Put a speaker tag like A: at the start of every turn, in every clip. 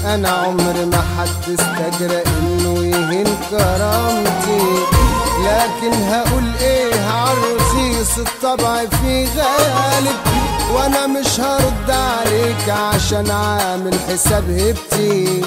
A: انا عمر ما حد استجرى انه يهين كرامتي لكن هقول ايه عالرخيص الطبع في غالب وانا مش هرد عليك عشان عامل حساب هبتي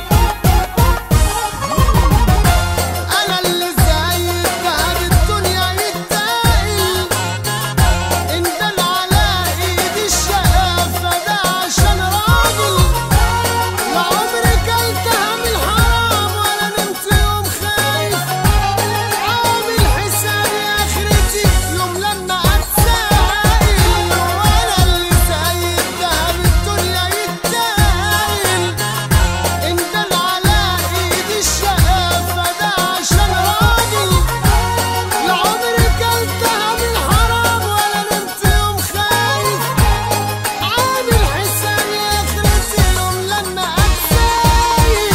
A: انا اللي زي الدهب الدنيا يتاقل انت اللي على ايدي الشقافة ده عشان راجل لا عمري كلتها من الحرام ولا نمت يوم خايف عامل حسابي اخرتي يوم لما اتسائل وانا اللي زي الدهب الدنيا يتاقل انت اللي على ايدي الشقافة ده عشان راجل لا عمري كلتها من الحرام ولا نمت يوم خايف عامل حسابي اخرتي يوم لما اتسايل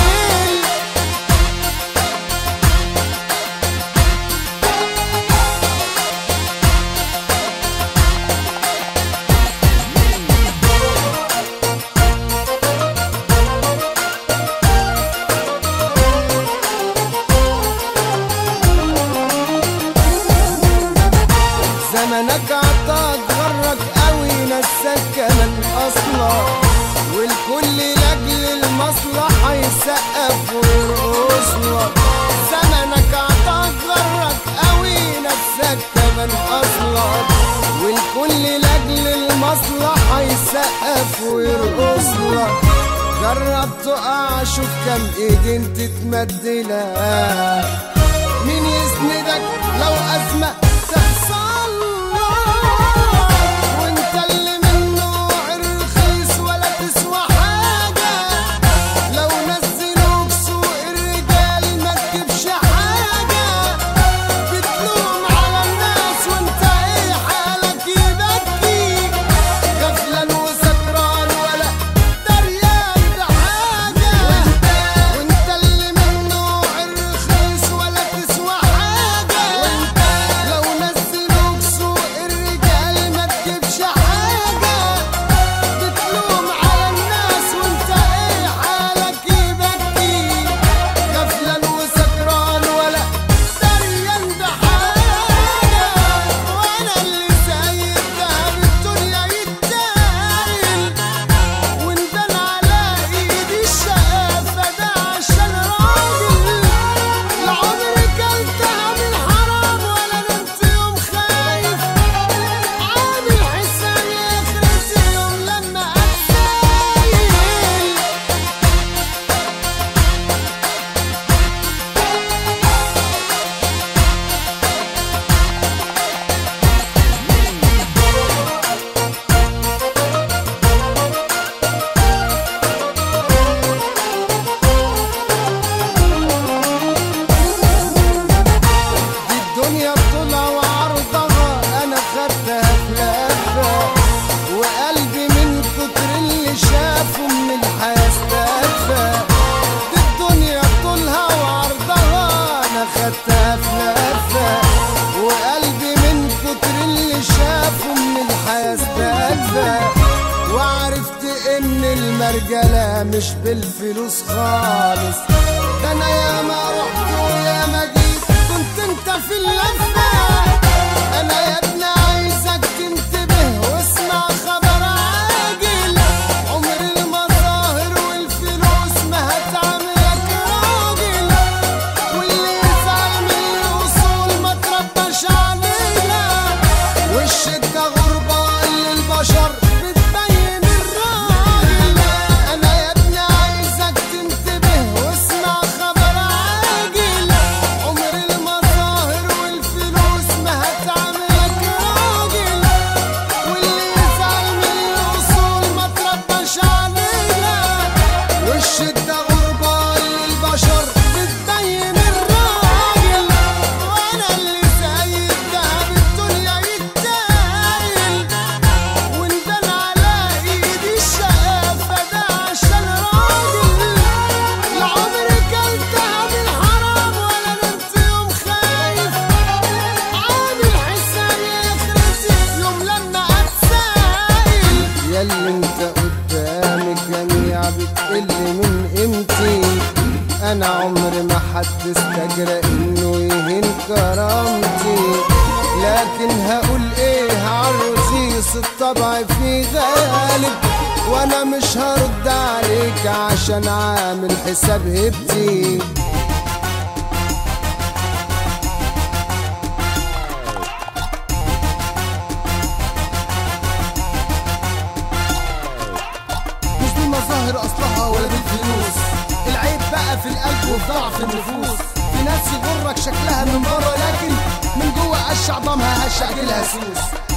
A: زمنك عطاك غرك قوي نساك كمان اصلا والكل لاجل المصلحة يسقف ويرقص لك زمنك عطاك غرك قوي نساك كمان اصلا والكل لاجل المصلحة يسقف ويرقص لك جرب تقع شوف كم ايدين تتمدلك مين يسندك لو أزمة تحصل لك وانت اللي من نوع الرخيص ولا تسوى حاجة لو نزلوك سوق الرجال ما تجيبش حاجة بتلوم على الناس وانت ايه حالك يبكي غفلان وسكران ولا دريان بحاجة وانت اللي من نوع الرخيص ولا تسوى حاجة لو نزلوك سوق الرجال ما تجيبش حاجة بتلوم على الناس وانت ايه حالك يبكي غفلان وسكران ولا دريان بحاجة وانا اللي زي الدهب الدنيا يتاقل وندل على ايدي الشقافة ده عشان راجل لا عمري كلتها من حرام ولا نمت يوم خايف عامل حسابي اخرتي يوم لما اتسايل دي الدنيا بطولها وعرضها انا خدتها في لفه وقلبي من كتر اللي شافه من الحياه استكفى دي الدنيا بطولها وعرضها انا خدتها في لفه وقلبي من كتر اللي شافه من الحياه استكفى وعرفت ان المرجله مش بالفلوس خالص ده انا ياما رحت وياما جيت كنت انت في اللفه انا يا ابني عايزك تنتبه واسمع خبر عاجل عمر المظاهر والفلوس ما هتعملك راجل واللي يزعل من الاصول ما ترباش عليها والشده غربه للبشر بتبين الراجل انا يا ابني عايزك تنتبه واسمع خبر عاجل من قيمتي انا عمري ما حد استجرى انه يهين كرامتي لكن هقول ايه عالرصيص الطبع فيه غالب وانا مش هرد عليك عشان عامل حساب هبتي مش بالمظاهر اصلها ولا بالفلوس العيب بقى في القلب وفي ضعف النفوس في ناس يغرك شكلها من بره لكن من جوه قش عظامها هشكلها سوس